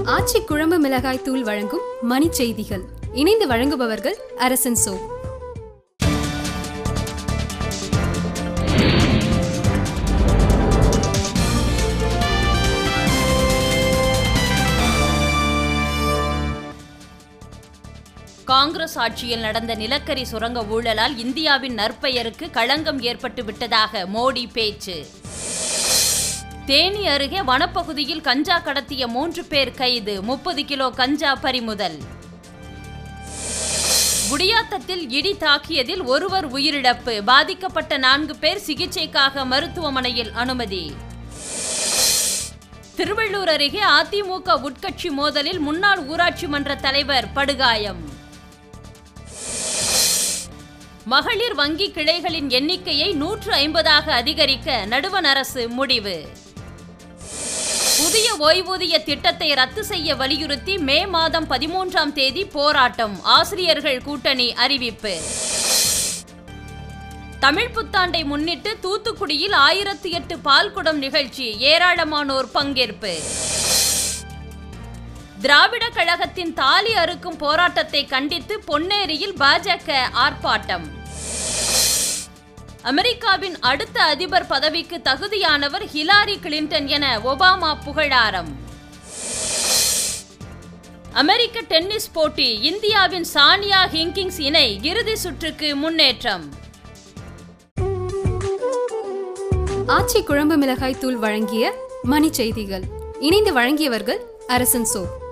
ஆச்சி குழம்பு மிளகாய் தூள் வழங்கும் மணி செய்திகள் இணைந்து வழங்குபவர்கள் அரசன் சோ காங்கிரஸ் ஆட்சியில் நடந்த நிலக்கரி சுரங்க ஊழலால் இந்தியாவின் நற்பெயருக்கு களங்கம் ஏற்பட்டு விட்டதாக மோடி பேச்சு தேனி அருகே வனப்பகுதியில் கஞ்சா கடத்திய மூன்று பேர் கைது முப்பது கிலோ கஞ்சா பறிமுதல் குடியாத்தத்தில் இடி தாக்கியதில் ஒருவர் உயிரிழப்பு பாதிக்கப்பட்ட நான்கு பேர் சிகிச்சைக்காக மருத்துவமனையில் அனுமதி திருவள்ளூர் அருகே அதிமுக உட்கட்சி மோதலில் முன்னாள் ஊராட்சி மன்ற தலைவர் படுகாயம் மகளிர் வங்கி கிளைகளின் எண்ணிக்கையை நூற்று ஐம்பதாக அதிகரிக்க நடுவண் அரசு முடிவு புதிய ஓய்வூதிய திட்டத்தை ரத்து செய்ய வலியுறுத்தி மே மாதம் பதிமூன்றாம் தேதி போராட்டம் ஆசிரியர்கள் கூட்டணி அறிவிப்பு தமிழ் புத்தாண்டை முன்னிட்டு தூத்துக்குடியில் ஆயிரத்தி எட்டு பால்குடம் நிகழ்ச்சி ஏராளமானோர் பங்கேற்பு திராவிட கழகத்தின் தாலி அறுக்கும் போராட்டத்தை கண்டித்து பொன்னேரியில் பாஜக ஆர்ப்பாட்டம் அமெரிக்காவின் அடுத்த அதிபர் பதவிக்கு தகுதியானவர் ஹிலாரி கிளின்டன் என ஒபாமா புகழாரம் அமெரிக்க டென்னிஸ் போட்டி இந்தியாவின் சானியா ஹிங்கிங்ஸ் இணை இறுதி சுற்றுக்கு முன்னேற்றம் ஆச்சி குழம்பு மிளகாய் தூள் வழங்கிய மணி செய்திகள் இணைந்து வழங்கியவர்கள் அரசன் சோ